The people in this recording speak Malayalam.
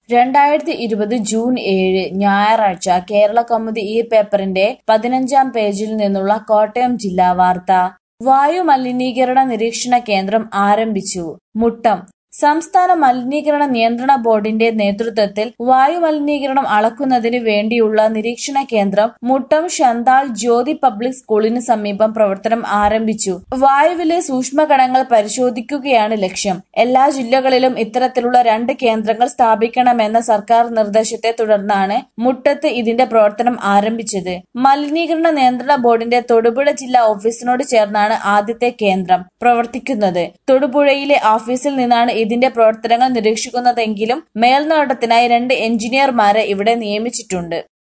രണ്ടായിരത്തി ഇരുപത് ജൂൺ ഏഴ് ഞായറാഴ്ച കേരള കൗമുദി ഈ പേപ്പറിന്റെ പതിനഞ്ചാം പേജിൽ നിന്നുള്ള കോട്ടയം ജില്ലാ വാർത്ത വായു മലിനീകരണ നിരീക്ഷണ കേന്ദ്രം ആരംഭിച്ചു മുട്ടം സംസ്ഥാന മലിനീകരണ നിയന്ത്രണ ബോർഡിന്റെ നേതൃത്വത്തിൽ വായു മലിനീകരണം അളക്കുന്നതിന് വേണ്ടിയുള്ള നിരീക്ഷണ കേന്ദ്രം മുട്ടം ശന്താൾ ജ്യോതി പബ്ലിക് സ്കൂളിന് സമീപം പ്രവർത്തനം ആരംഭിച്ചു വായുവിലെ സൂക്ഷ്മകണങ്ങൾ പരിശോധിക്കുകയാണ് ലക്ഷ്യം എല്ലാ ജില്ലകളിലും ഇത്തരത്തിലുള്ള രണ്ട് കേന്ദ്രങ്ങൾ സ്ഥാപിക്കണമെന്ന സർക്കാർ നിർദ്ദേശത്തെ തുടർന്നാണ് മുട്ടത്ത് ഇതിന്റെ പ്രവർത്തനം ആരംഭിച്ചത് മലിനീകരണ നിയന്ത്രണ ബോർഡിന്റെ തൊടുപുഴ ജില്ലാ ഓഫീസിനോട് ചേർന്നാണ് ആദ്യത്തെ കേന്ദ്രം പ്രവർത്തിക്കുന്നത് തൊടുപുഴയിലെ ഓഫീസിൽ നിന്നാണ് ഇതിന്റെ പ്രവർത്തനങ്ങൾ നിരീക്ഷിക്കുന്നതെങ്കിലും മേൽനോട്ടത്തിനായി രണ്ട് എഞ്ചിനീയർമാരെ ഇവിടെ നിയമിച്ചിട്ടുണ്ട്